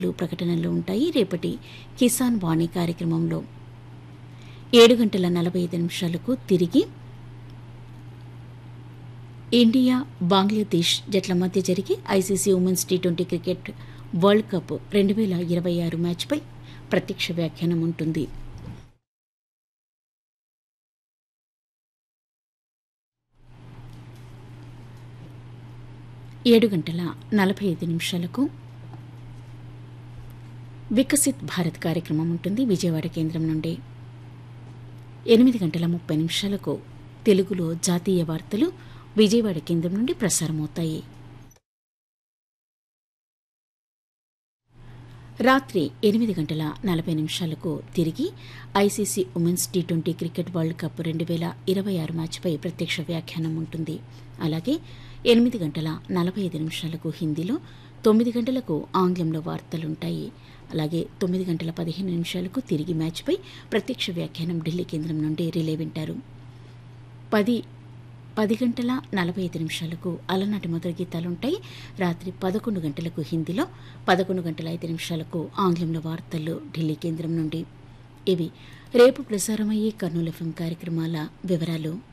ప్రకటనలు ఉంటాయి రేపటి కిసాన్ వాణి కార్యక్రమంలో ఏడు గంటల నలభై ఐదు నిమిషాలకు తిరిగి ఇండియా బంగ్లాదేశ్ జట్ల మధ్య జరిగే ICC women's T twenty cricket world cup రెండు వేల ఇరవై ఆరు మ్యాచ్పై ప్రత్యక్ష వ్యాఖ్యానం ఉంటుంది ఏడు గంటల నలభై ఐదు నిమిషాలకు వికసిత్ భారత్ కార్యక్రమం ఉంటుంది విజయవాడ కేంద్రం నుండి ఎనిమిది గంటల ముప్పై నిమిషాలకు తెలుగులో జాతీయ వార్తలు విజయవాడ కేంద్రం నుండి ప్రసారమవుతాయి రాత్రి ఎనిమిది గంటల నలభై నిమిషాలకు తిరిగి ICC women's T twenty cricket world cup రెండు వేల ఇరవై ఆరు మ్యాచ్పై ప్రత్యక్ష వ్యాఖ్యానం ఉంటుంది అలాగే ఎనిమిది గంటల నలభై ఐదు నిమిషాలకు హిందీలో తొమ్మిది గంటలకు ఆంగ్లంలో వార్తలుంటాయి అలాగే తొమ్మిది గంటల పదిహేను నిమిషాలకు తిరిగి మ్యాచ్పై ప్రత్యక్ష వ్యాఖ్యానం ఢిల్లీ కేంద్రం నుండి రిలే వింటారు పది పది గంటల నలభై ఐదు నిమిషాలకు అలనాటి మొదటి గీతాలుంటాయి రాత్రి పదకొండు గంటలకు హిందీలో పదకొండు గంటల ఐదు నిమిషాలకు ఆంగ్లంలో వార్తలు ఢిల్లీ కేంద్రం నుండి ఇవి రేపు ప్రసారమయ్యే కర్నూలు ఎఫ్ఎం కార్యక్రమాల వివరాలు